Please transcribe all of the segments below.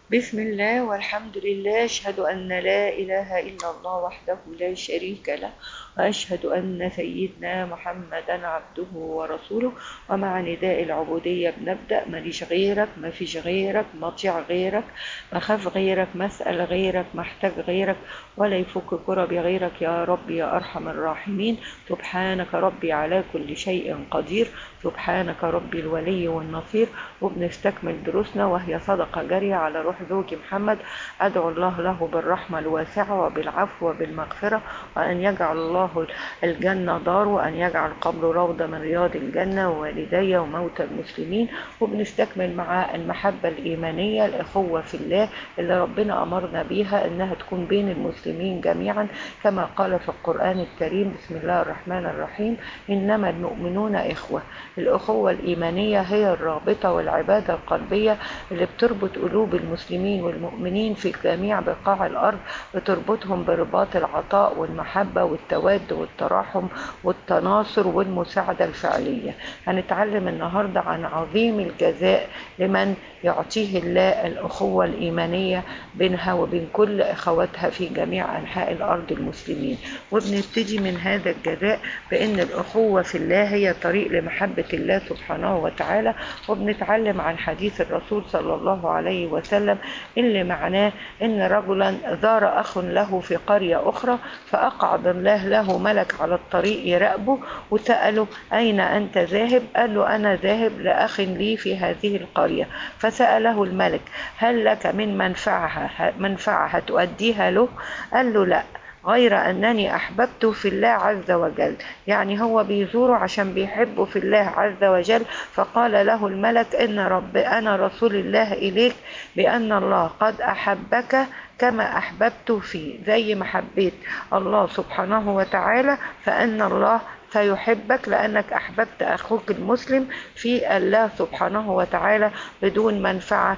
بسم الله والحمد لله أشهد أن لا إله إلا الله وحده لا شريك له وأشهد أن سيدنا محمدا عبده ورسوله ومع نداء العبودية بنبدأ ماليش غيرك ما فيش غيرك مطيع غيرك مخاف غيرك مسأل غيرك محتاج غيرك ولا يفك كربي غيرك يا رب يا أرحم الراحمين سبحانك ربي على كل شيء قدير سبحانك ربي الولي والنصير وبنستكمل دروسنا وهي صدقة جارية على روح زوجي محمد أدعو الله له بالرحمة الواسعة وبالعفو وبالمغفرة وأن يجعل الله الجنة دار وأن يجعل قبره روضة من رياض الجنة ووالدي وموتى المسلمين وبنستكمل مع المحبة الإيمانية الأخوة في الله اللي ربنا أمرنا بيها إنها تكون بين المسلمين جميعا كما قال في القرآن الكريم بسم الله الرحمن الرحيم إنما المؤمنون إخوة الأخوة الإيمانية هي الرابطة والعبادة القلبية اللي بتربط قلوب المسلمين والمؤمنين في جميع بقاع الأرض بتربطهم برباط العطاء والمحبة والتواد والتراحم والتناصر والمساعدة الفعلية هنتعلم النهاردة عن عظيم الجزاء لمن يعطيه الله الأخوة الإيمانية بينها وبين كل أخواتها في جميع أنحاء الأرض المسلمين وبنبتدي من هذا الجزاء بأن الأخوة في الله هي طريق لمحبة الله سبحانه وتعالى وبنتعلم عن حديث الرسول صلى الله عليه وسلم اللي معناه ان رجلا زار اخ له في قرية اخرى فاقعد الله له ملك على الطريق يراقبه وسأله اين انت ذاهب قال له انا ذاهب لاخ لي في هذه القرية فسأله الملك هل لك من منفعها منفعة هتؤديها له قال له لا غير أنني أحببته في الله عز وجل يعني هو بيزوره عشان بيحبه في الله عز وجل فقال له الملك إن رب أنا رسول الله إليك بأن الله قد أحبك كما أحببته فيه زي ما حبيت الله سبحانه وتعالى فأن الله سيحبك لأنك أحببت أخوك المسلم في الله سبحانه وتعالى بدون منفعة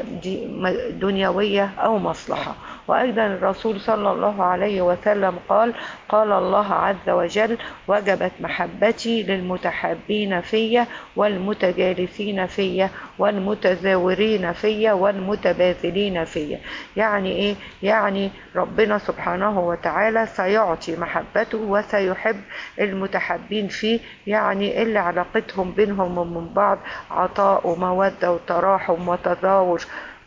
دنيوية أو مصلحة وأيضا الرسول صلى الله عليه وسلم قال قال الله عز وجل وجبت محبتي للمتحبين في والمتجالسين في والمتزاورين في والمتباذلين في يعني إيه؟ يعني ربنا سبحانه وتعالى سيعطي محبته وسيحب المتحبين فيه يعني اللي علاقتهم بينهم ومن بعض عطاء ومودة وتراحم وتزاور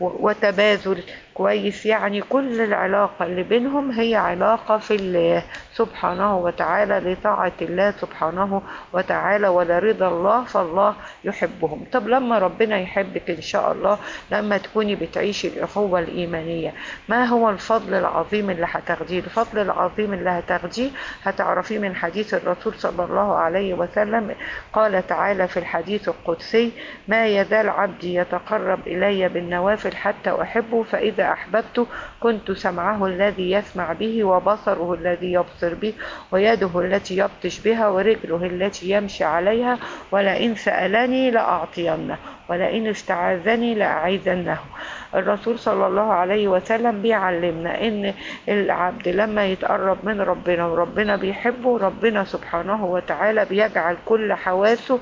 وتباذل كويس يعني كل العلاقة اللي بينهم هي علاقة في الله سبحانه وتعالى لطاعة الله سبحانه وتعالى ولرضا الله فالله يحبهم طب لما ربنا يحبك إن شاء الله لما تكوني بتعيشي الأخوة الإيمانية ما هو الفضل العظيم اللي هتاخديه الفضل العظيم اللي هتاخديه هتعرفيه من حديث الرسول صلى الله عليه وسلم قال تعالى في الحديث القدسي ما يزال عبدي يتقرب إلي بالنوافل حتى أحبه فإذا أحببته كنت سمعه الذي يسمع به وبصره الذي يبصر به ويده التي يبطش بها ورجله التي يمشي عليها ولئن سألني لأعطينه ولئن استعاذني لأعيذنه الرسول صلى الله عليه وسلم بيعلمنا ان العبد لما يتقرب من ربنا وربنا بيحبه ربنا سبحانه وتعالى بيجعل كل حواسه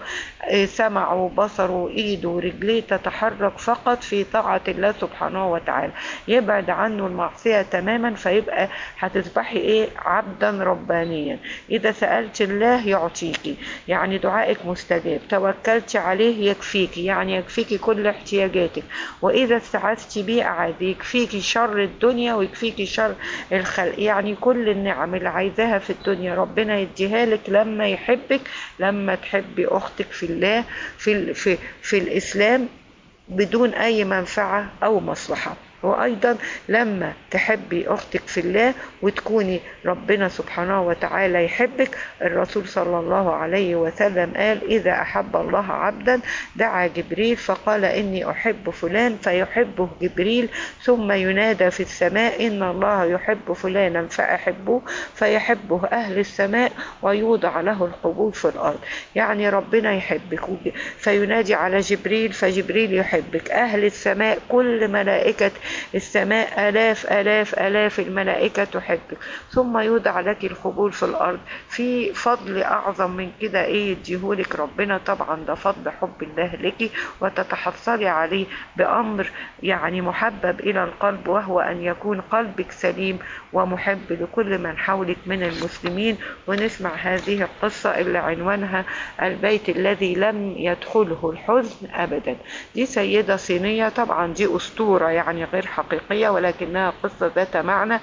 سمعه وبصره وايده ورجليه تتحرك فقط في طاعة الله سبحانه وتعالى يبعد عنه المعصية تماما فيبقى هتصبحي ايه عبدا ربانيا اذا سألت الله يعطيكي يعني دعائك مستجاب توكلت عليه يكفيكي يعني يكفيكي كل احتياجاتك واذا استعذت بيه اعاد يكفيكي شر الدنيا ويكفيكي شر الخلق يعني كل النعم اللي عايزاها في الدنيا ربنا يديها لك لما يحبك لما تحبي اختك في الله في في في الاسلام بدون اي منفعه او مصلحه وأيضا لما تحبي أختك في الله وتكوني ربنا سبحانه وتعالى يحبك الرسول صلى الله عليه وسلم قال إذا أحب الله عبدا دعا جبريل فقال إني أحب فلان فيحبه جبريل ثم ينادى في السماء إن الله يحب فلانا فأحبه فيحبه أهل السماء ويوضع له القبول في الأرض يعني ربنا يحبك فينادي على جبريل فجبريل يحبك أهل السماء كل ملائكة السماء آلاف آلاف آلاف الملائكة تحبك ثم يوضع لك القبول في الأرض في فضل أعظم من كده إيه يديهولك ربنا طبعا ده فضل حب الله لك وتتحصلي عليه بأمر يعني محبب إلى القلب وهو أن يكون قلبك سليم ومحب لكل من حولك من المسلمين ونسمع هذه القصة اللي عنوانها البيت الذي لم يدخله الحزن أبدا دي سيدة صينية طبعا دي أسطورة يعني غير حقيقية ولكنها قصة ذات معنى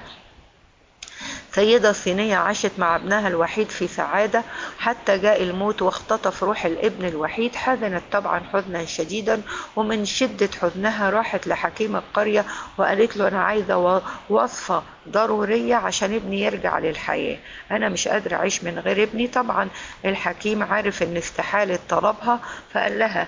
سيدة صينية عاشت مع ابنها الوحيد في سعادة حتى جاء الموت واختطف روح الابن الوحيد حزنت طبعا حزنا شديدا ومن شدة حزنها راحت لحكيم القرية وقالت له أنا عايزة وصفة ضرورية عشان ابني يرجع للحياة أنا مش قادرة أعيش من غير ابني طبعا الحكيم عارف إن استحالة طلبها فقال لها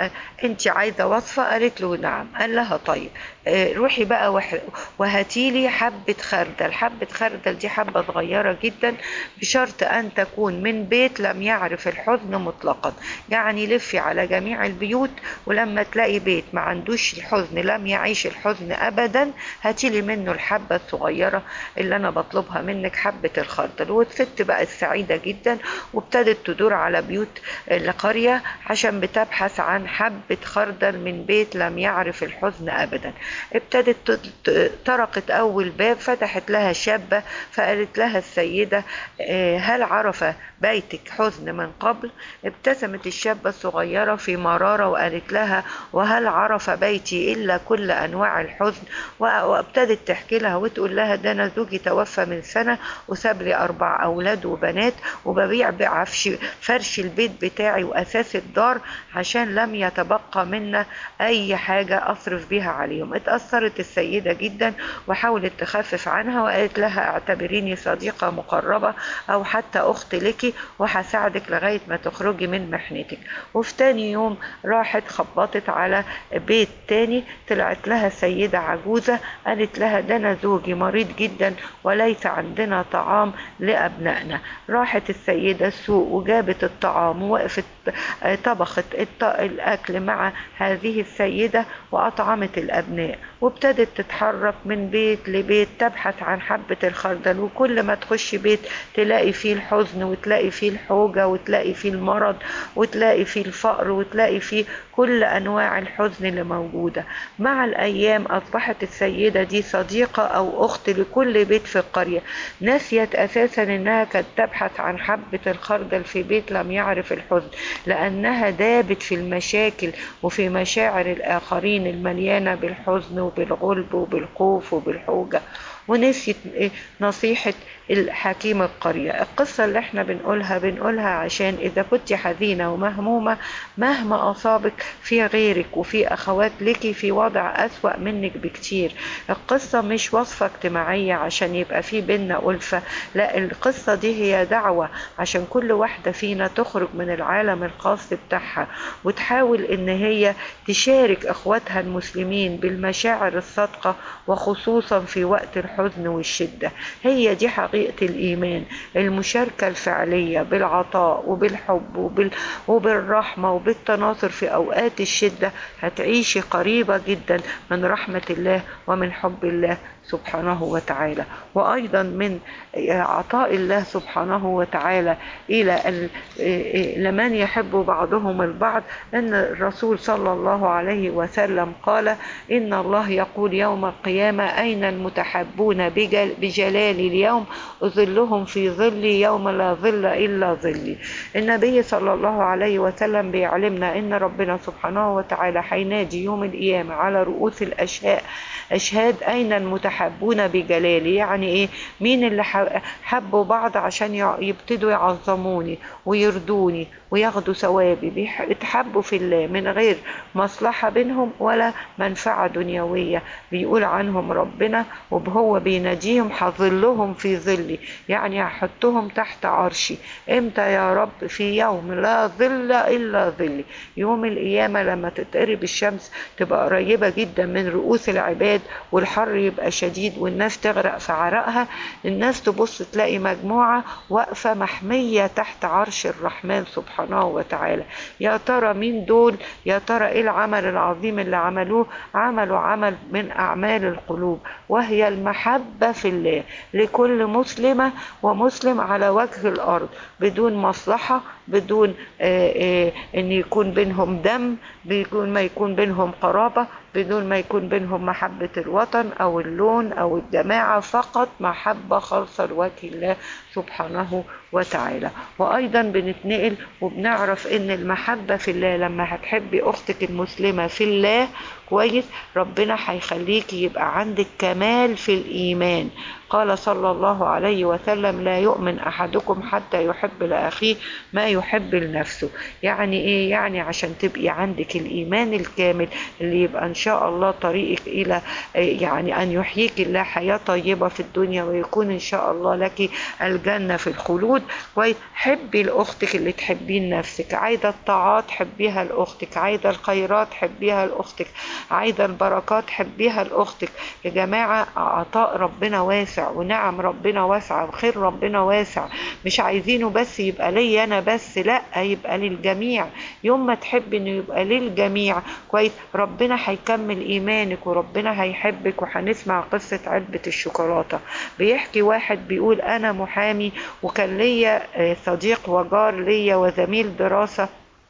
أنت عايزة وصفة قالت له نعم قال لها طيب روحي بقى وهاتي لي حبة خردل حبة خردل دي حبة صغيرة جدا بشرط أن تكون من بيت لم يعرف الحزن مطلقا يعني لفي على جميع البيوت ولما تلاقي بيت ما عندوش الحزن لم يعيش الحزن أبدا هاتي لي منه الحبة الصغيرة اللي أنا بطلبها منك حبة الخردل والست بقت سعيدة جدا وابتدت تدور على بيوت القرية عشان بتبحث عن حبة خردل من بيت لم يعرف الحزن أبدا ابتدت طرقت أول باب فتحت لها شابة فقالت لها السيدة هل عرف بيتك حزن من قبل ابتسمت الشابة الصغيرة في مرارة وقالت لها وهل عرف بيتي إلا كل أنواع الحزن وابتدت تحكي لها وتقول لها ده أنا زوجي توفى من سنة وساب لي أربع أولاد وبنات وببيع بعفش فرش البيت بتاعي وأساس الدار عشان لم يتبقى منا أي حاجة أصرف بيها عليهم اتأثرت السيدة جدا وحاولت تخفف عنها وقالت لها اعتبريني صديقة مقربة أو حتى أخت لك وهساعدك لغاية ما تخرجي من محنتك وفي تاني يوم راحت خبطت على بيت تاني طلعت لها سيدة عجوزة قالت لها ده أنا زوجي مريض جدا وليس عندنا طعام لأبنائنا راحت السيدة السوق وجابت الطعام ووقفت طبخت الأكل مع هذه السيدة وأطعمت الأبناء وابتدت تتحرك من بيت لبيت تبحث عن حبة الخردل وكل ما تخش بيت تلاقي فيه الحزن وتلاقي فيه الحوجة وتلاقي فيه المرض وتلاقي فيه الفقر وتلاقي فيه كل أنواع الحزن اللي موجودة مع الأيام أصبحت السيدة دي صديقة أو أخت لكل بيت في القرية نسيت أساسا أنها كانت تبحث عن حبة الخردل في بيت لم يعرف الحزن لأنها دابت في المشاكل وفي مشاعر الآخرين المليانة بالحزن وبالغلب وبالخوف وبالحوجة ونسيت نصيحة الحكيم القرية القصة اللي احنا بنقولها بنقولها عشان إذا كنت حزينة ومهمومة مهما أصابك في غيرك وفي أخوات لك في وضع أسوأ منك بكتير القصة مش وصفة اجتماعية عشان يبقى في بينا ألفة لا القصة دي هي دعوة عشان كل واحدة فينا تخرج من العالم الخاص بتاعها وتحاول إن هي تشارك أخواتها المسلمين بالمشاعر الصادقة وخصوصا في وقت الحزن والشدة هي دي حقيقة الإيمان المشاركة الفعلية بالعطاء وبالحب وبال... وبالرحمة وبالتناصر في أوقات الشدة هتعيشي قريبة جدا من رحمة الله ومن حب الله سبحانه وتعالى وأيضا من عطاء الله سبحانه وتعالى إلى لمن يحب بعضهم البعض أن الرسول صلى الله عليه وسلم قال إن الله يقول يوم القيامة أين المتحبون بجلال اليوم أظلهم في ظلي يوم لا ظل إلا ظلي النبي صلى الله عليه وسلم بيعلمنا إن ربنا سبحانه وتعالى حينادي يوم القيامة على رؤوس الأشهاء أشهاد أين المتحبون بجلالي يعني إيه مين اللي حبوا بعض عشان يبتدوا يعظموني ويرضوني وياخدوا ثوابي بيتحبوا في الله من غير مصلحة بينهم ولا منفعة دنيوية بيقول عنهم ربنا وهو بيناديهم هظلهم في ظلي يعني هحطهم تحت عرشي امتى يا رب في يوم لا ظل إلا ظلي يوم القيامة لما تتقرب الشمس تبقى قريبة جدا من رؤوس العباد والحر يبقى شديد والناس تغرق في عرقها الناس تبص تلاقي مجموعة واقفة محمية تحت عرش الرحمن سبحانه سبحانه وتعالى يا ترى مين دول يا ترى ايه العمل العظيم اللي عملوه عملوا عمل من اعمال القلوب وهي المحبة في الله لكل مسلمة ومسلم على وجه الارض بدون مصلحة بدون آه، آه، ان يكون بينهم دم بدون ما يكون بينهم قرابة بدون ما يكون بينهم محبة الوطن او اللون او الجماعة فقط محبة خالصة لوجه الله سبحانه وتعالى وايضا بنتنقل وبنعرف ان المحبة في الله لما هتحبي اختك المسلمة في الله كويس ربنا هيخليكي يبقى عندك كمال في الايمان قال صلى الله عليه وسلم لا يؤمن احدكم حتى يحب لاخيه ما يحب لنفسه يعني ايه يعني عشان تبقي عندك الايمان الكامل اللي يبقى ان شاء الله طريقك الى يعني ان يحييك الله حياه طيبه في الدنيا ويكون ان شاء الله لك الجنه في الخلود كويس حبي لاختك اللي تحبين نفسك عايزه الطاعات حبيها لاختك عايزه الخيرات حبيها لاختك عايزه البركات حبيها لاختك يا جماعه عطاء ربنا واسع ونعم ربنا واسعه وخير ربنا واسع مش عايزينه بس يبقى ليا انا بس لا يبقى للجميع يوم ما تحب انه يبقى للجميع كويس ربنا هيكمل ايمانك وربنا هيحبك وهنسمع قصه علبه الشوكولاته بيحكي واحد بيقول انا محامي وكان ليا آه، صديق وجار ليا وزميل دراسه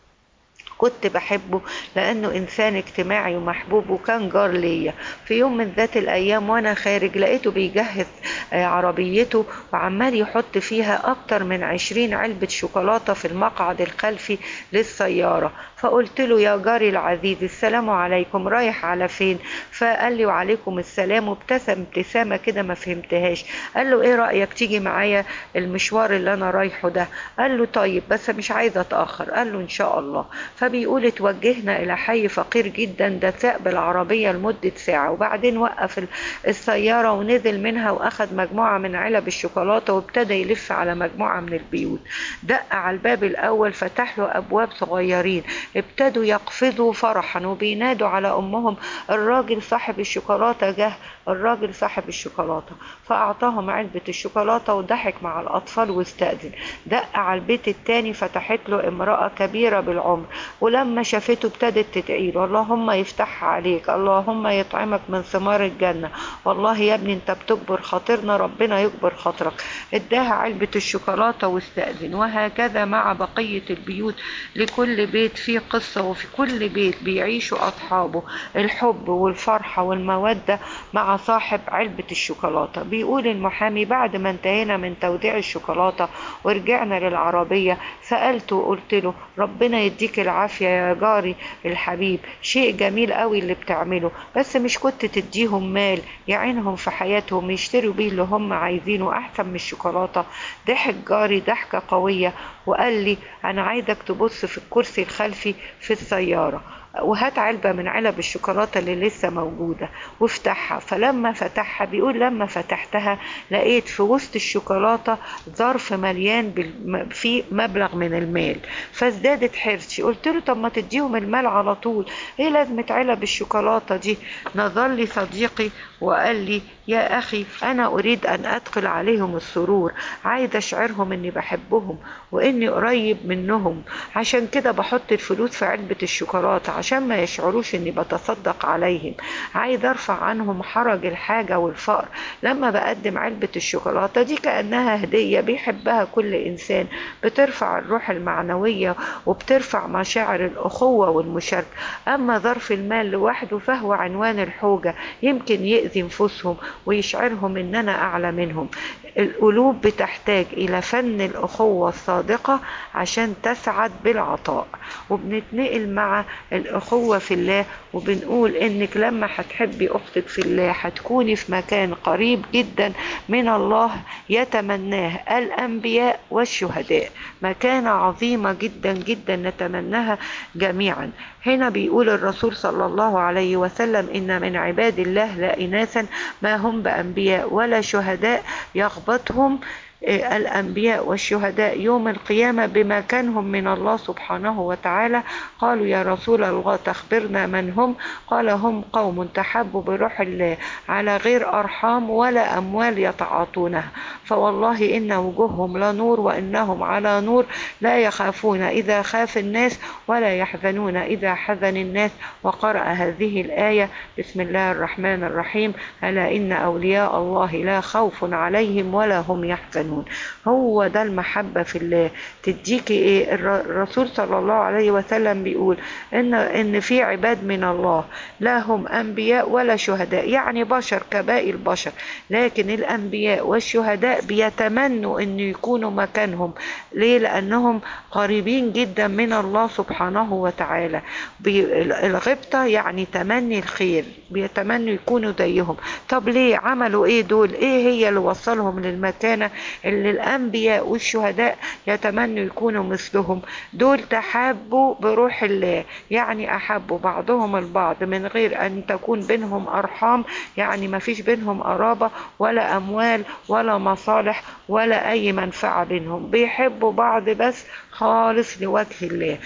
كنت بحبه لانه انسان اجتماعي ومحبوب وكان جار ليا في يوم من ذات الايام وانا خارج لقيته بيجهز آه، عربيته وعمال يحط فيها اكتر من عشرين علبة شوكولاتة في المقعد الخلفي للسيارة فقلت له يا جاري العزيز السلام عليكم رايح على فين فقال لي وعليكم السلام وابتسم ابتسامة كده ما فهمتهاش قال له ايه رأيك تيجي معايا المشوار اللي انا رايحه ده قال له طيب بس مش عايزة اتأخر قال له ان شاء الله فبيقول اتوجهنا الى حي فقير جدا ده ساق بالعربية لمدة ساعة وبعدين وقف ال- السيارة ونزل منها واخد مجموعة من علب الشوكولاتة وابتدى يلف على مجموعة من البيوت دق على الباب الاول فتح له ابواب صغيرين ابتدوا يقفزوا فرحا وبينادوا على امهم الراجل صاحب الشوكولاتة جه الراجل صاحب الشوكولاتة فاعطاهم علبة الشوكولاتة وضحك مع الاطفال واستأذن دق على البيت التاني فتحت له امرأة كبيرة بالعمر ولما شافته ابتدت تدعي له اللهم يفتحها عليك اللهم يطعمك من ثمار الجنة والله يا ابني انت بتكبر خاطرنا ربنا يكبر خاطرك اداها علبة الشوكولاتة واستأذن وهكذا مع بقية البيوت لكل بيت فيه قصة وفي كل بيت بيعيشوا أصحابه الحب والفرحة والمودة مع صاحب علبة الشوكولاتة بيقول المحامي بعد ما انتهينا من توديع الشوكولاتة ورجعنا للعربية سألته وقلت له ربنا يديك العافية يا جاري الحبيب شيء جميل قوي اللي بتعمله بس مش كنت تديهم مال يعينهم في حياتهم يشتروا بيه اللي هم عايزينه أحسن من الشوكولاتة ضحك جاري ضحكة قوية وقال لي أنا عايزك تبص في الكرسي الخلفي في السيارة وهات علبة من علب الشوكولاتة اللي لسه موجودة وافتحها فلما فتحها بيقول لما فتحتها لقيت في وسط الشوكولاتة ظرف مليان بالم- فيه مبلغ من المال فازدادت حرصي قلت له طب ما تديهم المال على طول ايه لازمة علب الشوكولاتة دي نظر لي صديقي وقال لي يا أخي أنا أريد أن أدخل عليهم السرور عايز أشعرهم إني بحبهم وإني قريب منهم عشان كده بحط الفلوس في علبة الشوكولاتة عشان ما يشعروش إني بتصدق عليهم عايز أرفع عنهم حرج الحاجة والفقر لما بقدم علبة الشوكولاتة دي كأنها هدية بيحبها كل إنسان بترفع الروح المعنوية وبترفع مشاعر الأخوة والمشاركة أما ظرف المال لوحده فهو عنوان الحوجة يمكن يأذي نفوسهم ويشعرهم إن أنا أعلى منهم القلوب بتحتاج إلى فن الأخوة الصادقة عشان تسعد بالعطاء وبنتنقل مع الأخوة في الله وبنقول إنك لما هتحبي أختك في الله هتكوني في مكان قريب جدا من الله يتمناه الأنبياء والشهداء مكانة عظيمة جدا جدا نتمناها جميعا هنا بيقول الرسول صلى الله عليه وسلم إن من عباد الله لا إناثا ما هم بأنبياء ولا شهداء يغبطهم الأنبياء والشهداء يوم القيامة بمكانهم من الله سبحانه وتعالى قالوا يا رسول الله تخبرنا من هم قال هم قوم تحبوا بروح الله على غير أرحام ولا أموال يتعاطونها فوالله إن وجوههم لنور وإنهم على نور لا يخافون إذا خاف الناس ولا يحزنون إذا حزن الناس وقرأ هذه الآية بسم الله الرحمن الرحيم ألا إن أولياء الله لا خوف عليهم ولا هم يحزنون هو ده المحبة في الله تديكي إيه الرسول صلى الله عليه وسلم بيقول إن إن في عباد من الله لا هم أنبياء ولا شهداء يعني بشر كباقي البشر لكن الأنبياء والشهداء بيتمنوا أن يكونوا مكانهم ليه لأنهم قريبين جدا من الله سبحانه وتعالى الغبطة يعني تمني الخير بيتمنوا يكونوا زيهم طب ليه عملوا ايه دول ايه هي اللي وصلهم للمكانة اللي الانبياء والشهداء يتمنوا يكونوا مثلهم دول تحابوا بروح الله يعني احبوا بعضهم البعض من غير ان تكون بينهم ارحام يعني ما فيش بينهم قرابة ولا اموال ولا مصالح ولا اي منفعة بينهم بيحبوا بعض بس خالص لوجه الله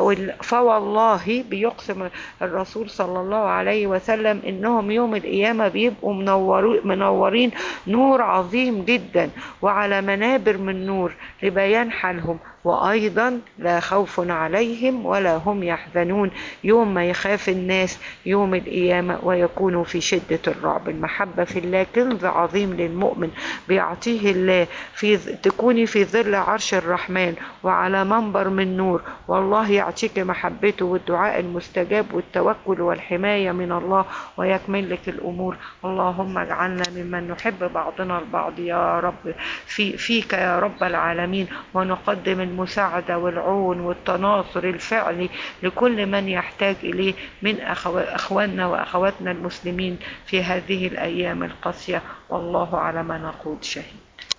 فوالله بيقسم الرسول صلى الله عليه وسلم انهم يوم القيامة بيبقوا منورين نور عظيم جدا وعلى منابر من نور لبيان حالهم وأيضا لا خوف عليهم ولا هم يحزنون يوم ما يخاف الناس يوم القيامة ويكونوا في شدة الرعب المحبة في الله كنز عظيم للمؤمن بيعطيه الله في تكوني في ظل عرش الرحمن وعلى منبر من نور والله يعطيك محبته والدعاء المستجاب والتوكل والحماية من الله ويكمل لك الأمور اللهم اجعلنا ممن نحب بعضنا البعض يا رب في فيك يا رب العالمين ونقدم المساعدة والعون والتناصر الفعلي لكل من يحتاج إليه من أخواننا وأخواتنا المسلمين في هذه الأيام القاسية والله على ما نقول شهيد